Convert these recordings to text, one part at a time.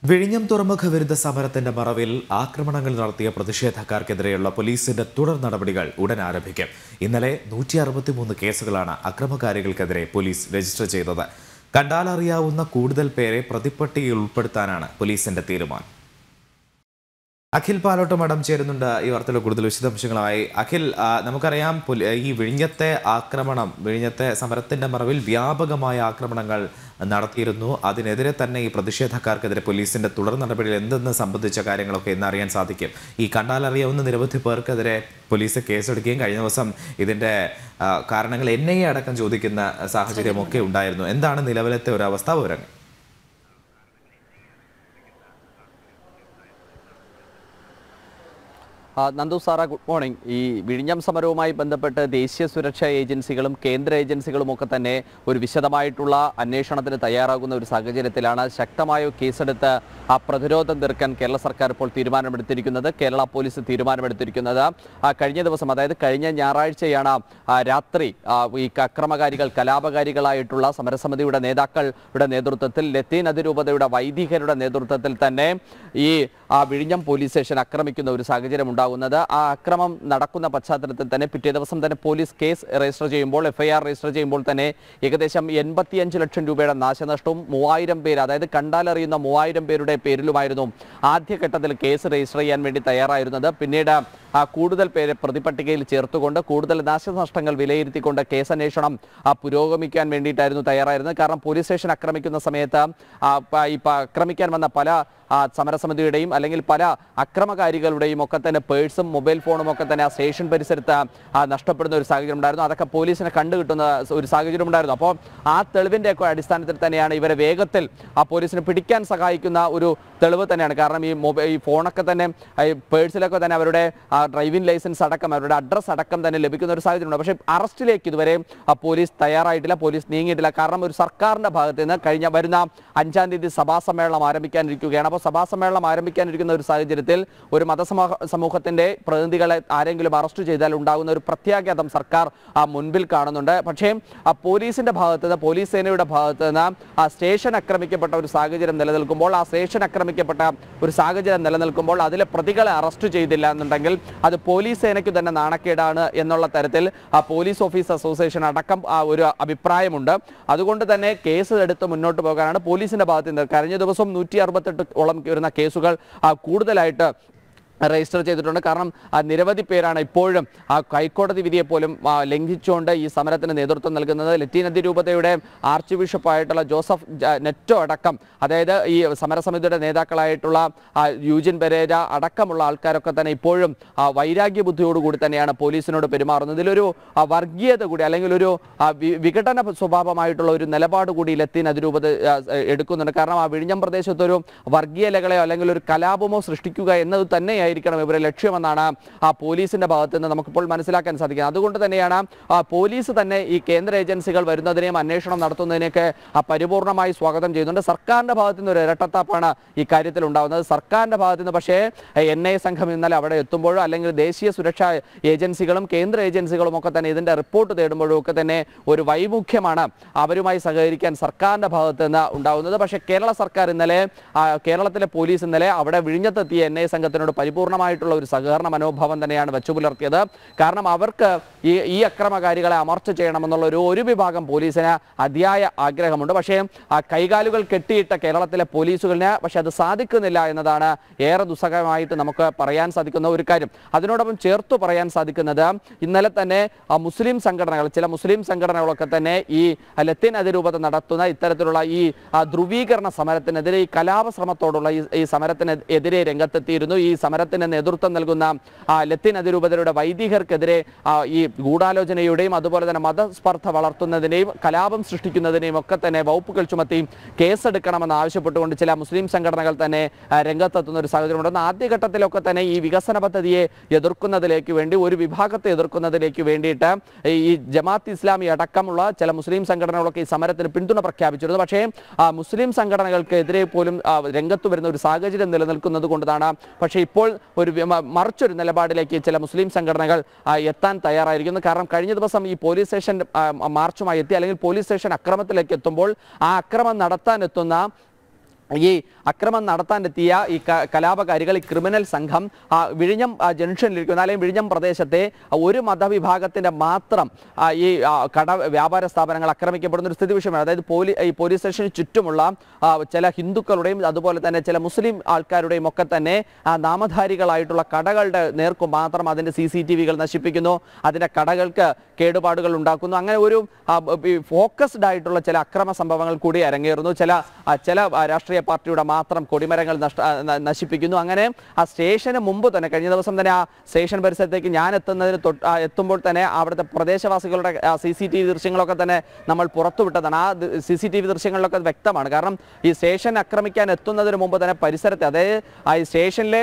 വിഴിഞ്ഞം തുറമുഖ വിരുദ്ധ സമരത്തിന്റെ മറവിൽ ആക്രമണങ്ങൾ നടത്തിയ പ്രതിഷേധക്കാർക്കെതിരെയുള്ള പോലീസിന്റെ തുടർ നടപടികൾ ഉടൻ ആരംഭിക്കും ഇന്നലെ നൂറ്റി അറുപത്തിമൂന്ന് കേസുകളാണ് അക്രമകാരികൾക്കെതിരെ പോലീസ് രജിസ്റ്റർ ചെയ്തത് കണ്ടാലറിയാവുന്ന കൂടുതൽ പേരെ പ്രതിപ്പട്ടികയിൽ ഉൾപ്പെടുത്താനാണ് പോലീസിന്റെ തീരുമാനം അഖിൽ പാലോട്ട് മഠം ചേരുന്നുണ്ട് ഈ വാർത്തയിൽ കൂടുതൽ വിശദാംശങ്ങളായി അഖിൽ ആ, നമുക്കറിയാം പുലി- ഈ വിഴിഞ്ഞത്തെ ആക്രമണം വിഴിഞ്ഞത്തെ സമരത്തിന്റെ മറവിൽ വ്യാപകമായ ആക്രമണങ്ങൾ നടത്തിയിരുന്നു അതിനെതിരെ തന്നെ ഈ പ്രതിഷേധക്കാർക്കെതിരെ പോലീസിന്റെ തുടർ നടപടികൾ എന്തെന്ന് സംബന്ധിച്ച കാര്യങ്ങളൊക്കെ ഇന്ന് അറിയാൻ സാധിക്കും ഈ കണ്ടാലറിയാവുന്ന നിരവധി പേർക്കെതിരെ പോലീസ് കേസെടുക്കുകയും കഴിഞ്ഞ ദിവസം ഇതിന്റെ ആ, കാരണങ്ങൾ എൻ ഐ എ അടക്കം ചോദിക്കുന്ന സാഹചര്യമൊക്കെ ഉണ്ടായിരുന്നു എന്താണ് നിലവിലത്തെ ഒരു അവസ്ഥ വിവരങ്ങൾ ആ, നന്ദു സാറ ഗുഡ് മോർണിംഗ് ഈ വിഴിഞ്ഞം സമരവുമായി ബന്ധപ്പെട്ട് ദേശീയ സുരക്ഷാ ഏജൻസികളും കേന്ദ്ര ഏജൻസികളും ഒക്കെ തന്നെ ഒരു വിശദമായിട്ടുള്ള അന്വേഷണത്തിന് തയ്യാറാകുന്ന ഒരു സാഹചര്യത്തിലാണ് ശക്തമായ കേസെടുത്ത് ആ പ്രതിരോധം തീർക്കാൻ കേരള സർക്കാർ ഇപ്പോൾ തീരുമാനമെടുത്തിരിക്കുന്നത് കേരള പോലീസ് തീരുമാനമെടുത്തിരിക്കുന്നത് ആ, കഴിഞ്ഞ ദിവസം അതായത് കഴിഞ്ഞ ഞായറാഴ്ചയാണ് ആ, രാത്രി ആ, ഈ അക്രമകാരികൾ കലാപകാരികളായിട്ടുള്ള സമരസമിതിയുടെ നേതാക്കളുടെ നേതൃത്വത്തിൽ ലത്തീൻ അതിരൂപതയുടെ വൈദികരുടെ നേതൃത്വത്തിൽ തന്നെ ഈ ആ വിഴിഞ്ഞം പോലീസ് സ്റ്റേഷൻ ആക്രമിക്കുന്ന ഒരു സാഹചര്യം ഉണ്ടാകുന്നത് ആ അക്രമം നടക്കുന്ന പശ്ചാത്തലത്തിൽ തന്നെ പിറ്റേ ദിവസം തന്നെ പോലീസ് കേസ് രജിസ്റ്റർ ചെയ്യുമ്പോൾ എഫ്ഐആർ രജിസ്റ്റർ ചെയ്യുമ്പോൾ തന്നെ ഏകദേശം എൺപത്തിയഞ്ച് ലക്ഷം രൂപയുടെ നാശനഷ്ടവും മൂവായിരം പേര് അതായത് കണ്ടാലറിയുന്ന മൂവായിരം പേരുടെ പേരിലുമായിരുന്നു ആദ്യഘട്ടത്തിൽ കേസ് രജിസ്റ്റർ ചെയ്യാൻ വേണ്ടി തയ്യാറായിരുന്നത് പിന്നീട് ആ കൂടുതൽ പേരെ പ്രതിപട്ടികയിൽ ചേർത്തുകൊണ്ട് കൂടുതൽ നാശനഷ്ടങ്ങൾ വിലയിരുത്തിക്കൊണ്ട് കേസന്വേഷണം ആ പുരോഗമിക്കാൻ വേണ്ടിയിട്ടായിരുന്നു തയ്യാറായിരുന്നത് കാരണം പോലീസ് സ്റ്റേഷൻ ആക്രമിക്കുന്ന സമയത്ത് ആ, പ- ഈ പ- ആക്രമിക്കാൻ വന്ന പല ആ, സമരസമിതിയുടെയും അല്ലെങ്കിൽ പല അക്രമകാരികളുടെയും ഒക്കെ തന്നെ പേഴ്സും മൊബൈൽ ഫോണും ഒക്കെ തന്നെ ആ സ്റ്റേഷൻ പരിസരത്ത് ആ, നഷ്ടപ്പെടുന്ന ഒരു സാഹചര്യം ഉണ്ടായിരുന്നു അതൊക്കെ പോലീസിനെ കണ്ടുകിട്ടുന്ന ഒരു സാഹചര്യം ഉണ്ടായിരുന്നു അപ്പോൾ ആ തെളിവിന്റെ ഒക്കെ അടിസ്ഥാനത്തിൽ തന്നെയാണ് ഇവരെ വേഗത്തിൽ ആ പോലീസിനെ പിടിക്കാൻ സഹായിക്കുന്ന ഒരു തെളിവ് തന്നെയാണ് കാരണം ഈ മൊബൈൽ ഈ ഫോണൊക്കെ തന്നെ ആ, ഈ പേഴ്സിലൊക്കെ തന്നെ അവരുടെ ആ, ഡ്രൈവിംഗ് ലൈസൻസ് അടക്കം അവരുടെ അഡ്രസ് അടക്കം തന്നെ ലഭിക്കുന്ന ഒരു സാഹചര്യമുണ്ട് പക്ഷേ അറസ്റ്റിലേക്ക് ഇതുവരെ ആ, പോലീസ് തയ്യാറായിട്ടില്ല പോലീസ് നീങ്ങിയിട്ടില്ല കാരണം ഒരു സർക്കാരിന്റെ ഭാഗത്ത് നിന്ന് കഴിഞ്ഞ വരുന്ന അഞ്ചാം തീയതി സഭാ സമ്മേളനം ആരംഭിക്കാനിരിക്കുകയാണ് അപ്പോൾ സഭാ സമ്മേളനം ആരംഭിക്കാനിരിക്കുന്ന ഒരു സാഹചര്യത്തിൽ ഒരു മതസമൂഹ സമൂഹത്തിന്റെ പ്രതിനിധികളെ ആരെങ്കിലും അറസ്റ്റ് ചെയ്താൽ ഉണ്ടാകുന്ന ഒരു പ്രത്യാഘാതം സർക്കാർ ആ മുൻപിൽ കാണുന്നുണ്ട് പക്ഷേ ആ പോലീസിന്റെ ഭാഗത്ത് നിന്ന് പോലീസ് സേനയുടെ ഭാഗത്ത് നിന്ന് ആ സ്റ്റേഷൻ ആക്രമിക്കപ്പെട്ട ഒരു സാഹചര്യം നിലനിൽക്കുമ്പോൾ ആ സ്റ്റേഷൻ ആക്രമിക്കപ്പെട്ട ഒരു സാഹചര്യം നിലനിൽക്കുമ്പോൾ അതിലെ പ്രതികളെ അറസ്റ്റ് ചെയ്തില്ല എന്നുണ്ടെങ്കിൽ അത് പോലീസ് സേനയ്ക്ക് തന്നെ നാണക്കേടാണ് എന്നുള്ള തരത്തിൽ ആ പോലീസ് ഓഫീസ് അസോസിയേഷൻ അടക്കം ആ ഒരു അഭിപ്രായമുണ്ട് അതുകൊണ്ട് തന്നെ കേസ് എടുത്ത് മുന്നോട്ട് പോകാനാണ് പോലീസിന്റെ ഭാഗത്ത് നിന്ന് കഴിഞ്ഞ ദിവസം നൂറ്റി അറുപത്തെട്ട് ഓളം വരുന്ന കേസുകൾ ആ, കൂടുതലായിട്ട് രജിസ്റ്റർ ചെയ്തിട്ടുണ്ട് കാരണം ആ, നിരവധി പേരാണ് ഇപ്പോഴും ആ ഹൈക്കോടതി വിധിയെ പോലും ആ, ലംഘിച്ചുകൊണ്ട് ഈ സമരത്തിന് നേതൃത്വം നൽകുന്നത് ലത്തീൻ അതിരൂപതയുടെ ആർച്ച് ബിഷപ്പായിട്ടുള്ള ജോസഫ് ജ- നെറ്റോ അടക്കം അതായത് ഈ സമരസമിതിയുടെ നേതാക്കളായിട്ടുള്ള ആ, യൂജിൻ പെരേര അടക്കമുള്ള ആൾക്കാരൊക്കെ തന്നെ ഇപ്പോഴും ആ, വൈരാഗ്യ ബുദ്ധിയോടുകൂടി തന്നെയാണ് പോലീസിനോട് പെരുമാറുന്നത് ഇതിലൊരു ആ, വർഗീയത കൂടി അല്ലെങ്കിൽ ഒരു ആ, വി- വിഘടന സ്വഭാവമായിട്ടുള്ള ഒരു നിലപാട് കൂടി ലത്തീൻ അതിരൂപത ആ, എടുക്കുന്നുണ്ട് കാരണം ആ വിഴിഞ്ഞം പ്രദേശത്ത് ഒരു വർഗീയ ലകളെയോ അല്ലെങ്കിൽ ഒരു കലാപമോ സൃഷ്ടിക്കുക എന്നത് തന്നെയായിരിക്കണം ഇവരുടെ ലക്ഷ്യമെന്നാണ് ആ പോലീസിന്റെ ഭാഗത്ത് നിന്ന് നമുക്കിപ്പോൾ മനസ്സിലാക്കാൻ സാധിക്കുന്നത് അതുകൊണ്ട് തന്നെയാണ് ആ പോലീസ് തന്നെ ഈ കേന്ദ്ര ഏജൻസികൾ വരുന്നതിനെയും അന്വേഷണം നടത്തുന്നതിനെയൊക്കെ ആ പരിപൂർണമായി സ്വാഗതം ചെയ്യുന്നുണ്ട് സർക്കാരിന്റെ ഭാഗത്തു നിന്ന് ഒരു ഇരട്ടത്താപ്പാണ് ഈ കാര്യത്തിൽ ഉണ്ടാകുന്നത് സർക്കാരിന്റെ ഭാഗത്തു നിന്ന് പക്ഷേ എൻ ഐ സംഘം ഇന്നലെ അവിടെ എത്തുമ്പോഴോ അല്ലെങ്കിൽ ദേശീയ സുരക്ഷാ ഏജൻസികളും കേന്ദ്ര ഏജൻസികളും ഒക്കെ തന്നെ ഇതിന്റെ റിപ്പോർട്ട് തേടുമ്പോഴും ഒക്കെ തന്നെ ഒരു വൈമുഖ്യമാണ് അവരുമായി സഹകരിക്കാൻ സർക്കാരിന്റെ ഭാഗത്ത് നിന്ന് ഉണ്ടാകുന്നത് പക്ഷേ കേരള സർക്കാർ ഇന്നലെ ആ, കേരളത്തിലെ പോലീസ് ഇന്നലെ അവിടെ വിഴിഞ്ഞത്തെത്തിയ എൻ ഐ സംഘത്തിനോട് പരിപൂർണമായിട്ടുള്ള ഒരു സഹകരണ മനോഭാവം തന്നെയാണ് വെച്ചു പുലർത്തിയത് കാരണം അവർക്ക് ഈ ഈ അക്രമകാരികളെ അമർച്ച ചെയ്യണമെന്നുള്ള ഒരു ഒരു വിഭാഗം പോലീസിന് അതിയായ ആഗ്രഹമുണ്ട് പക്ഷേ ആ കൈകാലുകൾ കെട്ടിയിട്ട കേരളത്തിലെ പോലീസുകളിന് പക്ഷെ അത് സാധിക്കുന്നില്ല എന്നതാണ് ഏറെ ദുസ്സഹമായിട്ട് നമുക്ക് പറയാൻ സാധിക്കുന്ന ഒരു കാര്യം അതിനോടൊപ്പം ചേർത്തു പറയാൻ സാധിക്കുന്നത് ഇന്നലെ തന്നെ ആ മുസ്ലിം സംഘടനകൾ ചില മുസ്ലിം സംഘടനകളൊക്കെ തന്നെ ഈ ലത്തീൻ അതിരൂപത നടത്തുന്ന ഇത്തരത്തിലുള്ള ഈ ആ, ധ്രുവീകരണ സമരത്തിനെതിരെ ഈ കലാപശ്രമത്തോടുള്ള ഈ ഈ സമരത്തിന് എതിരെ രംഗത്തെത്തിയിരുന്നു ഈ സമരത്തിന് നേതൃത്വം നൽകുന്ന ആ, ലത്തീൻ അതിരൂപതയുടെ വൈദികർക്കെതിരെ ആ, ഈ ഗൂഢാലോചനയുടെയും അതുപോലെ തന്നെ മതസ്പർദ്ധ വളർത്തുന്നതിനെയും കലാപം സൃഷ്ടിക്കുന്നതിനെയും ഒക്കെ തന്നെ വകുപ്പുകൾ ചുമത്തി കേസെടുക്കണമെന്ന് ആവശ്യപ്പെട്ടുകൊണ്ട് ചില മുസ്ലിം സംഘടനകൾ തന്നെ ആ, രംഗത്തെത്തുന്ന ഒരു സാഹചര്യമുണ്ട് എന്നാൽ ആദ്യഘട്ടത്തിലൊക്കെ തന്നെ ഈ വികസന പദ്ധതിയെ എതിർക്കുന്നതിലേക്ക് വേണ്ടി ഒരു വിഭാഗത്തെ എതിർക്കുന്നതിലേക്ക് വേണ്ടിയിട്ട് ഈ ജമാഅത്ത് ഇസ്ലാമി അടക്കമുള്ള ചില മുസ്ലിം സംഘടനകളൊക്കെ ഈ സമരത്തിന് പിന്തുണ പ്രഖ്യാപിച്ചിരുന്നു പക്ഷേ ആ, മുസ്ലിം സംഘടനകൾക്കെതിരെ പോലും ആ, രംഗത്ത് വരുന്ന ഒരു സാഹചര്യം നിലനിൽക്കുന്നത് കൊണ്ടാണ് പക്ഷേ ഇപ്പോൾ ഒരു വി- മ- മറിച്ചൊരു നിലപാടിലേക്ക് ചില മുസ്ലിം സംഘടനകൾ ആ, എത്താൻ തയ്യാറായിരിക്കുന്നു കാരണം കഴിഞ്ഞ ദിവസം ഈ പോലീസ് സ്റ്റേഷൻ ആ, മാർച്ചുമായി എത്തി അല്ലെങ്കിൽ പോലീസ് സ്റ്റേഷൻ അക്രമത്തിലേക്ക് എത്തുമ്പോൾ ആ അക്രമം നടത്താൻ എത്തുന്ന ഈ അക്രമം നടത്താനെത്തിയ ഈ ക- കലാപകാരികൾ ഈ ക്രിമിനൽ സംഘം ആ, വിഴിഞ്ഞം ആ, ജംഗ്ഷനിലിരിക്കുന്ന അല്ലെങ്കിൽ വിഴിഞ്ഞം പ്രദേശത്തെ ആ, ഒരു മതവിഭാഗത്തിന്റെ മാത്രം ആ, ഈ ആ, കട വ്യാപാര സ്ഥാപനങ്ങൾ ആക്രമിക്കപ്പെടുന്ന ഒരു സ്ഥിതി വിഷയമാണ് അതായത് പോലീ ഈ പോലീസ് സ്റ്റേഷന് ചുറ്റുമുള്ള ആ, ചില ഹിന്ദുക്കളുടെയും അതുപോലെ തന്നെ ചില മുസ്ലിം ആൾക്കാരുടെയും ഒക്കെ തന്നെ ആ, നാമധാരികളായിട്ടുള്ള കടകളുടെ നേർക്കു മാത്രം അതിന്റെ സി സി ടി വികൾ നശിപ്പിക്കുന്നു അതിന്റെ കടകൾക്ക് കേടുപാടുകൾ ഉണ്ടാക്കുന്നു അങ്ങനെ ഒരു ഫോക്കസ്ഡ് ആയിട്ടുള്ള ചില അക്രമ സംഭവങ്ങൾ കൂടി അരങ്ങേറുന്നു ചില ആ, ചില ആ, രാഷ്ട്രീയ പാർട്ടിയുടെ മാത്രം കൊടിമരങ്ങൾ നഷ്ട ആ, ന- നശിപ്പിക്കുന്നു അങ്ങനെ ആ സ്റ്റേഷന് മുമ്പ് തന്നെ കഴിഞ്ഞ ദിവസം തന്നെ ആ സ്റ്റേഷൻ പരിസരത്തേക്ക് ഞാൻ എത്തുന്നതിന് തൊട്ട് ആ, എത്തുമ്പോൾ തന്നെ അവിടുത്തെ പ്രദേശവാസികളുടെ സി സി ടി വി ദൃശ്യങ്ങളൊക്കെ തന്നെ നമ്മൾ പുറത്തുവിട്ടതാണ് ആ സി സി ടി വി ദൃശ്യങ്ങളിലൊക്കെ അത് വ്യക്തമാണ് കാരണം ഈ സ്റ്റേഷൻ ആക്രമിക്കാൻ എത്തുന്നതിന് മുമ്പ് തന്നെ പരിസരത്തെ അതായത് ആ ഈ സ്റ്റേഷനിലെ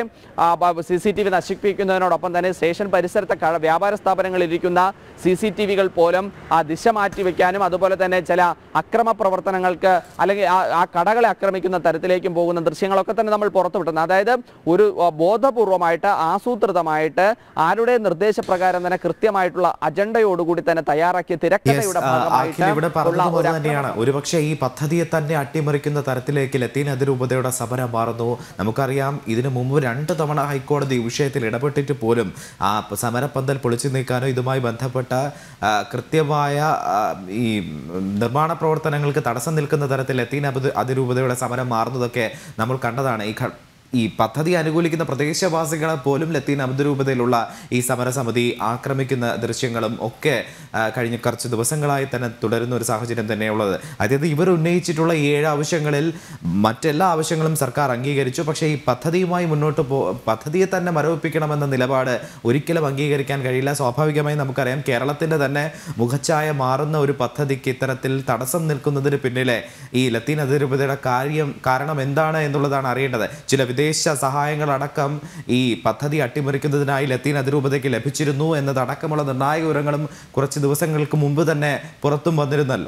സി സി ടി വി നശിപ്പിക്കുന്നതിനോടൊപ്പം തന്നെ സ്റ്റേഷൻ പരിസരത്തെ ക- വ്യാപാര സ്ഥാപനങ്ങളിൽ ഇരിക്കുന്ന സി സി ടി വികൾ പോലും ആ ദിശ മാറ്റി വെക്കാനും അതുപോലെ തന്നെ ചില അക്രമ പ്രവർത്തനങ്ങൾക്ക് അല്ലെങ്കിൽ ആ ആ കടകളെ ആക്രമിക്കുന്ന തരത്തിലേക്കും പോകുന്ന ദൃശ്യങ്ങളൊക്കെ തന്നെ നമ്മൾ പുറത്തുവിട്ടുന്നത് അതായത് ഒരു ആ, ബോധപൂർവമായിട്ട് ആസൂത്രിതമായിട്ട് ആരുടെ നിർദ്ദേശപ്രകാരം തന്നെ കൃത്യമായിട്ടുള്ള അജണ്ടയോടുകൂടി തന്നെ തയ്യാറാക്കിയ Yes, തിരക്കഥയുടെ ആ, അഖിൽ ഇവിടെ ഭാഗമായിട്ട് ഉള്ള പറഞ്ഞതുപോലെ ഒരു തന്നെയാണ് ഒരുപക്ഷെ ഈ പദ്ധതിയെ തന്നെ അട്ടിമറിക്കുന്ന തരത്തിലേക്ക് ലത്തീൻ അതിരൂപതയുടെ സമരം മാറുന്നു നമുക്കറിയാം ഇതിനു മുമ്പ് രണ്ട് തവണ ഹൈക്കോടതി ഈ വിഷയത്തിൽ ഇടപെട്ടിട്ട് പോലും ആ പ- സമരപ്പന്തൽ പൊളിച്ചു നീക്കാനോ ഇതുമായി ബന്ധപ്പെട്ട ആ, കൃത്യമായ ആ, ഈ ഉം, നിർമ്മാണ പ്രവർത്തനങ്ങൾക്ക് തടസ്സം നിൽക്കുന്ന തരത്തിൽ ലത്തീൻ അബദ- അതിരൂപതയുടെ സമരം മാറുന്നതൊക്കെ നമ്മൾ കണ്ടതാണ് ഈ ഘ- ഈ പദ്ധതി അനുകൂലിക്കുന്ന പ്രദേശവാസികളെ പോലും ലത്തീൻ അബദ്ധരൂപതയിലുള്ള ഈ സമരസമിതി ആക്രമിക്കുന്ന ദൃശ്യങ്ങളും ഒക്കെ ആ, കഴിഞ്ഞ കുറച്ച് ദിവസങ്ങളായി തന്നെ തുടരുന്ന ഒരു സാഹചര്യം തന്നെയുള്ളത് അതായത് ഇവർ ഉന്നയിച്ചിട്ടുള്ള ഈ ഏഴ് ആവശ്യങ്ങളിൽ മറ്റെല്ലാ ആവശ്യങ്ങളും സർക്കാർ അംഗീകരിച്ചു പക്ഷേ ഈ പദ്ധതിയുമായി മുന്നോട്ട് പോ പദ്ധതിയെ തന്നെ മരവിപ്പിക്കണമെന്ന നിലപാട് ഒരിക്കലും അംഗീകരിക്കാൻ കഴിയില്ല സ്വാഭാവികമായി നമുക്കറിയാം കേരളത്തിൻ്റെ തന്നെ മുഖച്ഛായ മാറുന്ന ഒരു പദ്ധതിക്ക് ഇത്തരത്തിൽ തടസ്സം നിൽക്കുന്നതിന് പിന്നിലെ ഈ ലത്തീൻ അതിരൂപതയുടെ കാര്യം കാരണം എന്താണ് എന്നുള്ളതാണ് അറിയേണ്ടത് ചില വിദേശ സഹായങ്ങളടക്കം ഈ പദ്ധതി അട്ടിമറിക്കുന്നതിനായി ലത്തീൻ അതിരൂപതയ്ക്ക് ലഭിച്ചിരുന്നു എന്നതടക്കമുള്ള നിർണായക വിവരങ്ങളും കുറച്ച് ദിവസങ്ങൾക്ക് മുമ്പ് തന്നെ പുറത്തും വന്നിരുന്നല്ലോ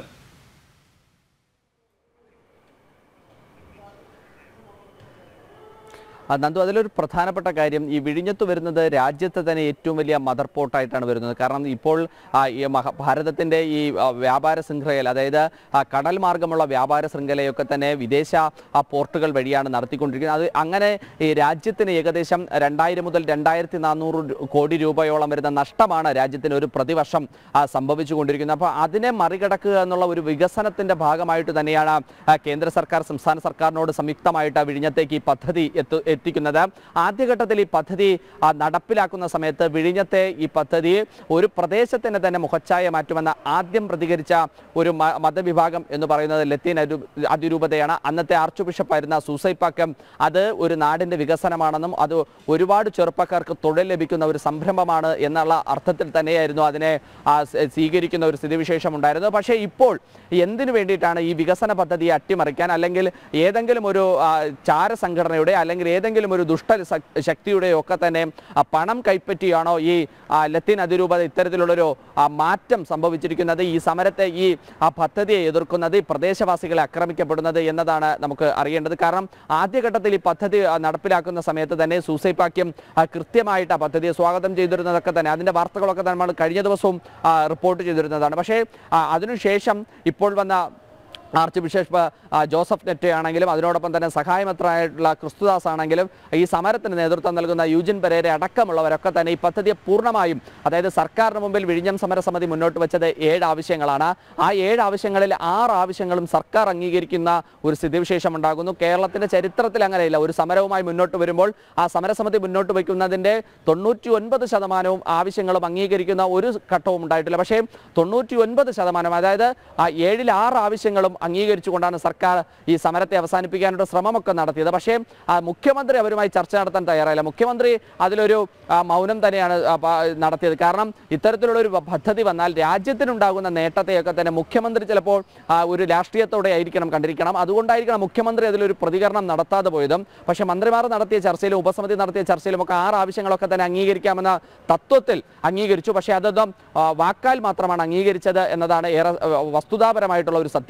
ആ, നന്ദു അതിലൊരു പ്രധാനപ്പെട്ട കാര്യം ഈ വിഴിഞ്ഞത്ത് വരുന്നത് രാജ്യത്തെ തന്നെ ഏറ്റവും വലിയ മദർ പോർട്ടായിട്ടാണ് വരുന്നത് കാരണം ഇപ്പോൾ ആ, ഈ മഹ ഭാരതത്തിൻ്റെ ഈ ആ, വ്യാപാര ശൃംഖലയിൽ അതായത് ആ, കടൽ മാർഗമുള്ള വ്യാപാര ശൃംഖലയൊക്കെ തന്നെ വിദേശ ആ, പോർട്ടുകൾ വഴിയാണ് നടത്തിക്കൊണ്ടിരിക്കുന്നത് അത് അങ്ങനെ ഈ രാജ്യത്തിന് ഏകദേശം രണ്ടായിരം മുതൽ രണ്ടായിരത്തി നാനൂറ് കോടി രൂപയോളം വരുന്ന നഷ്ടമാണ് രാജ്യത്തിന് ഒരു പ്രതിവർഷം ആ, സംഭവിച്ചുകൊണ്ടിരിക്കുന്നത് അപ്പോൾ അതിനെ മറികടക്കുക എന്നുള്ള ഒരു വികസനത്തിന്റെ ഭാഗമായിട്ട് തന്നെയാണ് ആ, കേന്ദ്ര സർക്കാർ സംസ്ഥാന സർക്കാരിനോട് സംയുക്തമായിട്ട് ആ വിഴിഞ്ഞത്തേക്ക് ഈ പദ്ധതി എത്തു എത്തിക്കുന്നത് ആദ്യഘട്ടത്തിൽ ഈ പദ്ധതി ആ, നടപ്പിലാക്കുന്ന സമയത്ത് വിഴിഞ്ഞത്തെ ഈ പദ്ധതി ഒരു പ്രദേശത്തിന് തന്നെ മുഖച്ഛായ മാറ്റുമെന്ന ആദ്യം പ്രതികരിച്ച ഒരു മ- മതവിഭാഗം എന്ന് പറയുന്നത് ലത്തീൻ അരു- അതിരൂപതയാണ് അന്നത്തെ ആർച്ച് ബിഷപ്പായിരുന്ന സൂസൈപ്പാക്കം അത് ഒരു നാടിന്റെ വികസനമാണെന്നും അത് ഒരുപാട് ചെറുപ്പക്കാർക്ക് തൊഴിൽ ലഭിക്കുന്ന ഒരു സംരംഭമാണ് എന്നുള്ള അർത്ഥത്തിൽ തന്നെയായിരുന്നു അതിനെ ആ, സ്- സ്വീകരിക്കുന്ന ഒരു സ്ഥിതിവിശേഷം ഉണ്ടായിരുന്നത് പക്ഷേ ഇപ്പോൾ എന്തിനു വേണ്ടിയിട്ടാണ് ഈ വികസന പദ്ധതിയെ അട്ടിമറിക്കാൻ അല്ലെങ്കിൽ ഏതെങ്കിലും ഒരു ആ, ചാര സംഘടനയുടെ അല്ലെങ്കിൽ ഏതെങ്കിലും ഒരു ദുഷ്ട സ- ശക്തിയുടെയോ ഒക്കെ തന്നെ ആ, പണം കൈപ്പറ്റിയാണോ ഈ ആ, ലത്തീൻ അതിരൂപത ഇത്തരത്തിലുള്ളൊരു ആ, മാറ്റം സംഭവിച്ചിരിക്കുന്നത് ഈ സമരത്തെ ഈ ആ പദ്ധതിയെ എതിർക്കുന്നത് ഈ പ്രദേശവാസികളെ ആക്രമിക്കപ്പെടുന്നത് എന്നതാണ് നമുക്ക് അറിയേണ്ടത് കാരണം ആദ്യഘട്ടത്തിൽ ഈ പദ്ധതി ആ, നടപ്പിലാക്കുന്ന സമയത്ത് തന്നെ സൂസൈപ്പാക്യം ആ, കൃത്യമായിട്ട് ആ പദ്ധതിയെ സ്വാഗതം ചെയ്തിരുന്നതൊക്കെ തന്നെ അതിന്റെ വാർത്തകളൊക്കെ നമ്മൾ കഴിഞ്ഞ ദിവസവും ആ, റിപ്പോർട്ട് ചെയ്തിരുന്നതാണ് പക്ഷേ ആ, അതിനുശേഷം ഇപ്പോൾ വന്ന ആർച്ച് ബിഷപ്പ് ആ, ജോസഫ് നെറ്റ് ആണെങ്കിലും അതിനോടൊപ്പം തന്നെ സഹായമത്രായിട്ടുള്ള ക്രിസ്തുദാസ് ആണെങ്കിലും ഈ സമരത്തിന് നേതൃത്വം നൽകുന്ന യൂജിൻ പെരേര അടക്കമുള്ളവരൊക്കെ തന്നെ ഈ പദ്ധതിയെ പൂർണ്ണമായും അതായത് സർക്കാരിന് മുമ്പിൽ വിഴിഞ്ഞം സമരസമിതി മുന്നോട്ട് വെച്ചത് ഏഴ് ആവശ്യങ്ങളാണ് ആ ഏഴ് ആവശ്യങ്ങളിൽ ആറ് ആവശ്യങ്ങളും സർക്കാർ അംഗീകരിക്കുന്ന ഒരു സ്ഥിതിവിശേഷം ഉണ്ടാകുന്നു കേരളത്തിന്റെ ചരിത്രത്തിൽ അങ്ങനെയില്ല ഒരു സമരവുമായി മുന്നോട്ട് വരുമ്പോൾ ആ സമരസമിതി മുന്നോട്ട് വയ്ക്കുന്നതിന്റെ തൊണ്ണൂറ്റി ഒൻപത് ശതമാനവും ആവശ്യങ്ങളും അംഗീകരിക്കുന്ന ഒരു ഘട്ടവും ഉണ്ടായിട്ടില്ല പക്ഷേ തൊണ്ണൂറ്റി ഒൻപത് ശതമാനം അതായത് ആ ഏഴിൽ ആറ് ആവശ്യങ്ങളും അംഗീകരിച്ചുകൊണ്ടാണ് സർക്കാർ ഈ സമരത്തെ അവസാനിപ്പിക്കാനുള്ള ശ്രമമൊക്കെ നടത്തിയത് പക്ഷേ ആ മുഖ്യമന്ത്രി അവരുമായി ചർച്ച നടത്താൻ തയ്യാറായില്ല മുഖ്യമന്ത്രി അതിലൊരു ആ, മൗനം തന്നെയാണ് ആ, പ- നടത്തിയത് കാരണം ഇത്തരത്തിലുള്ള ഒരു പദ്ധതി വന്നാൽ രാജ്യത്തിനുണ്ടാകുന്ന നേട്ടത്തെയൊക്കെ തന്നെ മുഖ്യമന്ത്രി ചിലപ്പോൾ ആ, ഒരു രാഷ്ട്രീയത്തോടെ ആയിരിക്കണം കണ്ടിരിക്കണം അതുകൊണ്ടായിരിക്കണം മുഖ്യമന്ത്രി അതിലൊരു പ്രതികരണം നടത്താതെ പോയതും പക്ഷേ മന്ത്രിമാർ നടത്തിയ ചർച്ചയിലും ഉപസമിതി നടത്തിയ ചർച്ചയിലും ഒക്കെ ആറ് ആവശ്യങ്ങളൊക്കെ തന്നെ അംഗീകരിക്കാമെന്ന തത്വത്തിൽ അംഗീകരിച്ചു പക്ഷേ അതൊന്നും ആ, വാക്കാൽ മാത്രമാണ് അംഗീകരിച്ചത് എന്നതാണ് ഏറെ ആ, വസ്തുതാപരമായിട്ടുള്ള ഒരു സത്യം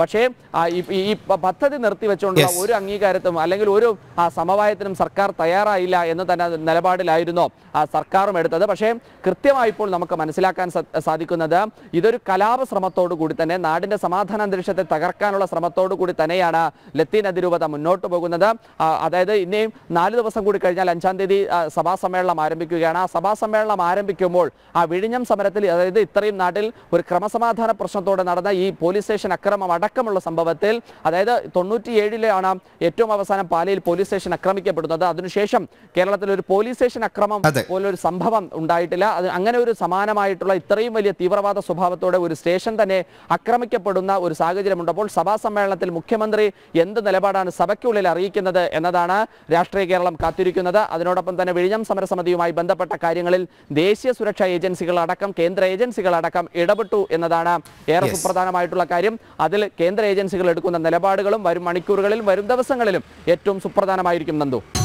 പക്ഷേ ആ, ഈ- ഈ പ- പദ്ധതി നിർത്തിവെച്ചുകൊണ്ടുള്ള Yes. ഒരു അംഗീകാരത്തും അല്ലെങ്കിൽ ഒരു ആ, സമവായത്തിനും സർക്കാർ തയ്യാറായില്ല എന്ന് തന്നെ നിലപാടിലായിരുന്നു ആ, സർക്കാരും എടുത്തത് പക്ഷേ കൃത്യമായി ഇപ്പോൾ നമുക്ക് മനസ്സിലാക്കാൻ സ- സാധിക്കുന്നത് ഇതൊരു കലാപ ശ്രമത്തോടു കൂടി തന്നെ നാടിന്റെ സമാധാന അന്തരീക്ഷത്തെ തകർക്കാനുള്ള ശ്രമത്തോടു കൂടി തന്നെയാണ് ലത്തീൻ അതിരൂപത മുന്നോട്ട് പോകുന്നത് ആ, അതായത് ഇനിയും നാല് ദിവസം കൂടി കഴിഞ്ഞാൽ അഞ്ചാം തീയതി ആ, സഭാ സമ്മേളനം ആരംഭിക്കുകയാണ് ആ സഭാ സമ്മേളനം ആരംഭിക്കുമ്പോൾ ആ വിഴിഞ്ഞം സമരത്തിൽ അതായത് ഇത്രയും നാട്ടിൽ ഒരു ക്രമസമാധാന പ്രശ്നത്തോടെ നടന്ന ഈ പോലീസ് സ്റ്റേഷൻ അക്രമം അടക്കമുള്ള സംഭവത്തിൽ അതായത് തൊണ്ണൂറ്റിയേഴിലാണ് ഏറ്റവും അവസാനം പാലയിൽ പോലീസ് സ്റ്റേഷൻ ആക്രമിക്കപ്പെടുന്നത് അതിനുശേഷം കേരളത്തിൽ ഒരു പോലീസ് സ്റ്റേഷൻ അക്രമം അതെ. പോലൊരു സംഭവം ഉണ്ടായിട്ടില്ല അത് അങ്ങനെ ഒരു സമാനമായിട്ടുള്ള ഇത്രയും വലിയ തീവ്രവാദ സ്വഭാവത്തോടെ ഒരു സ്റ്റേഷൻ തന്നെ ആക്രമിക്കപ്പെടുന്ന ഒരു സാഹചര്യമുണ്ടപ്പോൾ സഭാ സമ്മേളനത്തിൽ മുഖ്യമന്ത്രി എന്ത് നിലപാടാണ് സഭയ്ക്കുള്ളിൽ അറിയിക്കുന്നത് എന്നതാണ് രാഷ്ട്രീയ കേരളം കാത്തിരിക്കുന്നത് അതിനോടൊപ്പം തന്നെ വിഴിഞ്ഞം സമരസമിതിയുമായി ബന്ധപ്പെട്ട കാര്യങ്ങളിൽ ദേശീയ സുരക്ഷാ ഏജൻസികൾ അടക്കം കേന്ദ്ര ഏജൻസികൾ അടക്കം ഇടപെട്ടു എന്നതാണ് ഏറെ Yes. സുപ്രധാനമായിട്ടുള്ള കാര്യം അതിൽ കേന്ദ്ര ഏജൻസികൾ എടുക്കുന്ന നിലപാടുകളും വരും മണിക്കൂറുകളിലും വരും ദിവസങ്ങളിലും ഏറ്റവും സുപ്രധാനമായിരിക്കും നന്ദു